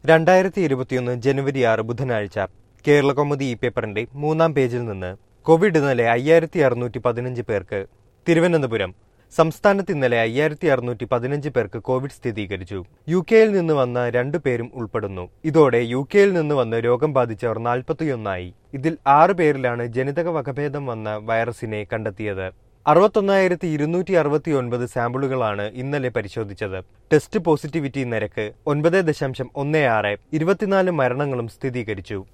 രണ്ടായിരത്തി ഇരുപത്തിയൊന്ന് ജനുവരി ആറ് ബുധനാഴ്ച കേരളകൗമുദി ഈ പേപ്പറിന്റെ മൂന്നാം പേജിൽ നിന്ന് കോവിഡ് ഇന്നലെ അയ്യായിരത്തി അറുന്നൂറ്റി പതിനഞ്ച് പേർക്ക് തിരുവനന്തപുരം സംസ്ഥാനത്ത് ഇന്നലെ അയ്യായിരത്തി അറുന്നൂറ്റി പതിനഞ്ച് പേർക്ക് കോവിഡ് സ്ഥിരീകരിച്ചു യു കെയിൽ നിന്ന് വന്ന രണ്ടു പേരും ഉൾപ്പെടുന്നു ഇതോടെ യു കെയിൽ നിന്ന് വന്ന് രോഗം ബാധിച്ചവർ നാൽപ്പത്തിയൊന്നായി ഇതിൽ ആറ് പേരിലാണ് ജനിതക വകഭേദം വന്ന വൈറസിനെ കണ്ടെത്തിയത് അറുപത്തൊന്നായിരത്തി ഇരുന്നൂറ്റി അറുപത്തി ഒൻപത് സാമ്പിളുകളാണ് ഇന്നലെ പരിശോധിച്ചത് ടെസ്റ്റ് പോസിറ്റിവിറ്റി നിരക്ക് ഒൻപത് ദശാംശം ഒന്ന് ആറ് ഇരുപത്തിനാല് മരണങ്ങളും സ്ഥിരീകരിച്ചു